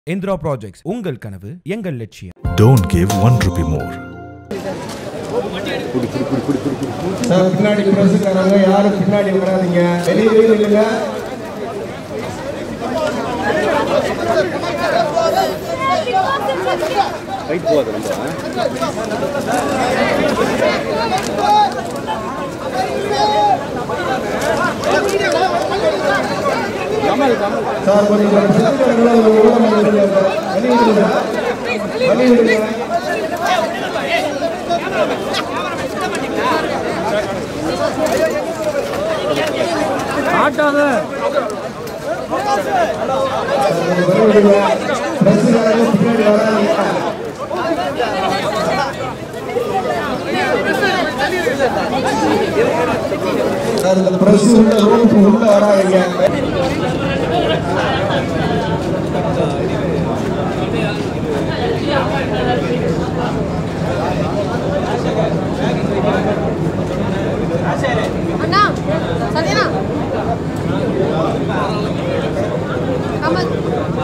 Indira projects உங்கள் கனவு எங்கள் லட்சியம் Don't give one rupee more. Sir பின்னாடி பிரசுக்காரங்க யாரும் பின்னாடி வராதீங்க வெளியே நில்லுங்க சார் கொஞ்சம் பிரசுக்காரங்களை ஒரு ஓரம் நில்லுங்க சார். வெளியே நில்லுங்க வெளியே நில்லுங்க பிரசுக்காரங்க பின்னாடி வராதீங்க சார் இந்த பிரஸ் உள்ள ரூமுக்கு உள்ள வராதீங்க அண்ணா சத்யனா கமல்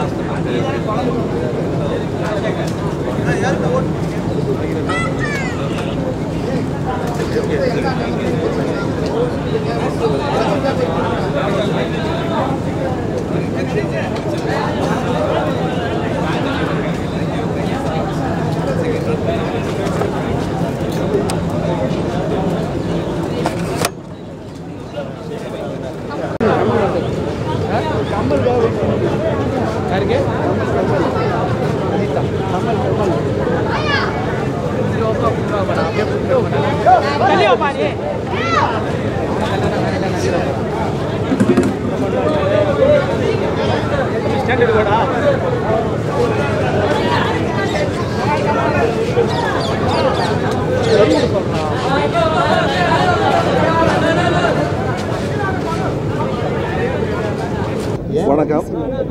வணக்கம்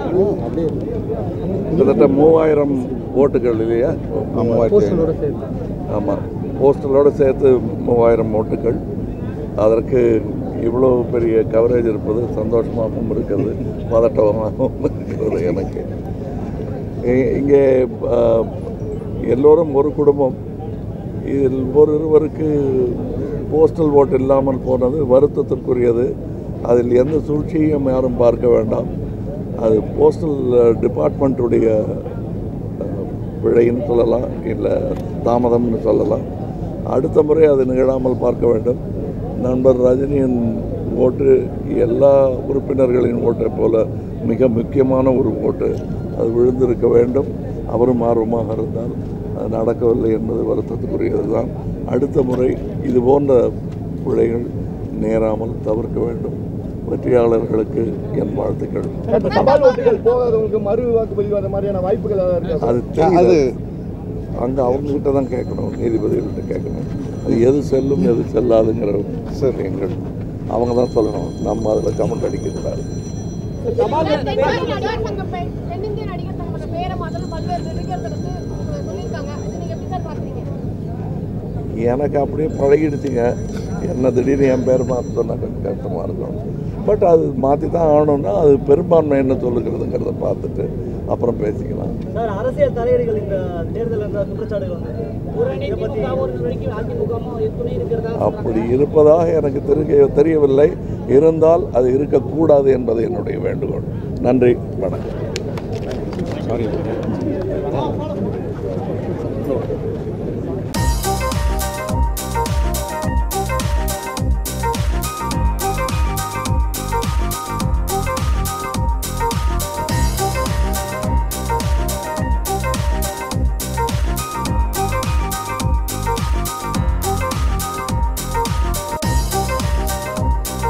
கிட்டத்தட்ட மூவாயிரம் ஓட்டுகள் இல்லையா மூவாயிரத்தி ஆமாம் போஸ்டலோடு சேர்த்து மூவாயிரம் ஓட்டுகள் அதற்கு இவ்வளோ பெரிய கவரேஜ் இருப்பது சந்தோஷமாகவும் இருக்கிறது பதட்டமாகவும் இருக்கிறது எனக்கு இ- இங்கே ஆ, எல்லோரும் ஒரு குடும்பம் இதில் ஒருவருக்கு போஸ்டல் ஓட்டு இல்லாமல் போனது வருத்தத்திற்குரியது அதில் எந்த சூழ்ச்சியும் யாரும் பார்க்க வேண்டாம் அது போஸ்டல் டிபார்ட்மெண்ட்டுடைய பிழைன்னு சொல்லலாம் இல்லை தாமதம்னு சொல்லலாம் அடுத்த முறை அது நிகழாமல் பார்க்க வேண்டும் நண்பர் ரஜினியின் ஓட்டு எல்லா உறுப்பினர்களின் ஓட்டை போல மிக முக்கியமான ஒரு ஓட்டு அது விழுந்திருக்க வேண்டும் அவரும் ஆர்வமாக இருந்தால் அது நடக்கவில்லை என்பது வருத்தத்துக்குரியது தான் அடுத்த முறை இது போன்ற பிழைகள் நேராமல் தவிர்க்க வேண்டும் வெற்றியாளர்களுக்கு என் வாழ்த்துக்கள் தபால் ஓட்டுகள் போகாதவங்களுக்கு மறு வாக்குப்பதிவு அந்த மாதிரியான வாய்ப்புகள் ஏதாவது இருக்கா அது தெரியாது அங்கே அவங்ககிட்ட தான் கேட்கணும் நீதிபதிகள்கிட்ட கேட்கணும் அது எது செல்லும் எது செல்லாதுங்கிற விஷயங்கள் அவங்க தான் சொல்லணும் நம்ம அதில் கமெண்ட் அடிக்கக்கூடாது நடிகர் சங்கம் பெ- தென்னிந்திய நடிகர் சங்கத்தோட பேரை மாத்தணும் பல்வேறு நடிகர்கள் வந்து சொல்லியிருக்காங்க இது நீங்க எப்படி சார் பாக்குறீங்க எனக்கு அப்படியே பழகிடுச்சுங்க என்ன திடீர்னு என் பேர் மாற்ற சொன்னால் கொஞ்சம் கஷ்டமாக இருக்கும் பட் அது மாற்றி தான் ஆகணும்னா அது பெரும்பான்மை என்ன சொல்லுகிறதுங்கிறத பார்த்துட்டு அப்புறம் பேசிக்கலாம் சார் அரசியல் தலையீடுகள் இந்த தேர்தல் என்ற குற்றச்சாட்டுகள் வந்து இதை பத்தி அதிமுகவும் துணை இருக்கிறதா அப்படி இருப்பதாக எனக்கு தெரிய தெரியவில்லை இருந்தால் அது இருக்கக்கூடாது என்பது என்னுடைய வேண்டுகோள் நன்றி வணக்கம்